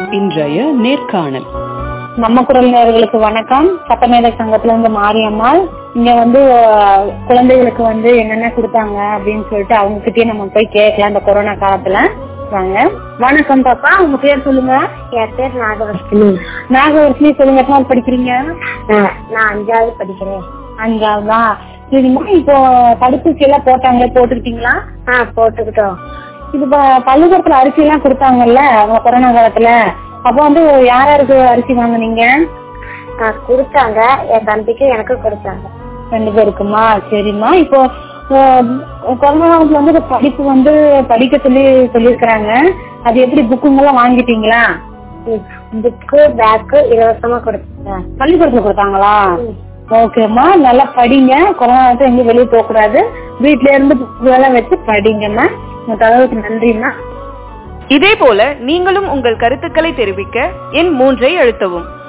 இன்றைய நேர்காணல் நம்ம குரல் நேயர்களுக்கு வணக்கம் சட்டமேதை சங்கத்துல இருந்து மாரியம்மாள் இங்க வந்து அஹ், குழந்தைகளுக்கு வந்து என்னென்ன கொடுத்தாங்க அப்படின்னு சொல்லிட்டு அவங்க கிட்டயே நம்ம போய் கேட்கலாம் இந்த கொரோனா காலத்துல வாங்க வணக்கம் பாப்பா உங்க பேர் சொல்லுங்க என் பேர் நாகவர்ஷினி நாகவர்ஷினி சொல்லுங்க எத்தனாவது படிக்கிறீங்க நான் அஞ்சாவது படிக்கிறேன் அஞ்சாவதா சரிம்மா இப்போ தடுப்பூசி எல்லாம் போட்டாங்களே போட்டுக்கிட்டீங்களா ஆ போட்டுக்கிட்டோம் இது ப- பள்ளிக்கூடத்துல அரிசி எல்லாம் கொடுத்தாங்கல்ல அவங்க கொரோனா காலத்துல அப்போ வந்து யார் யாருக்கு அரிசி வாங்குனீங்க ஆ, கொடுத்தாங்க என் தம்பிக்கு எனக்கு கொடுத்தாங்க ரெண்டு பேருக்குமா சரிம்மா இப்போ அஹ், கொரோனா காலத்துல வந்து இந்த படிப்பு வந்து படிக்க சொல்லி சொல்லியிருக்கிறாங்க அது எப்படி புக்குங்கெல்லாம் வாங்கிட்டீங்களா புக்கு பேக்கு இலவசமா கொடுத்தாங்க பள்ளிக்கூடத்துல கொடுத்தாங்களா ஓகேம்மா நல்லா படிங்க கொரோனா காலத்துல எங்கேயும் வெளியே போக கூடாது வீட்ல இருந்து புக்குகளெல்லாம் வச்சு படிங்கம்மா உங்க தகவலுக்கு நன்றிம்மா இதேபோல நீங்களும் உங்கள் கருத்துக்களை தெரிவிக்க எண் மூன்றை அழுத்தவும்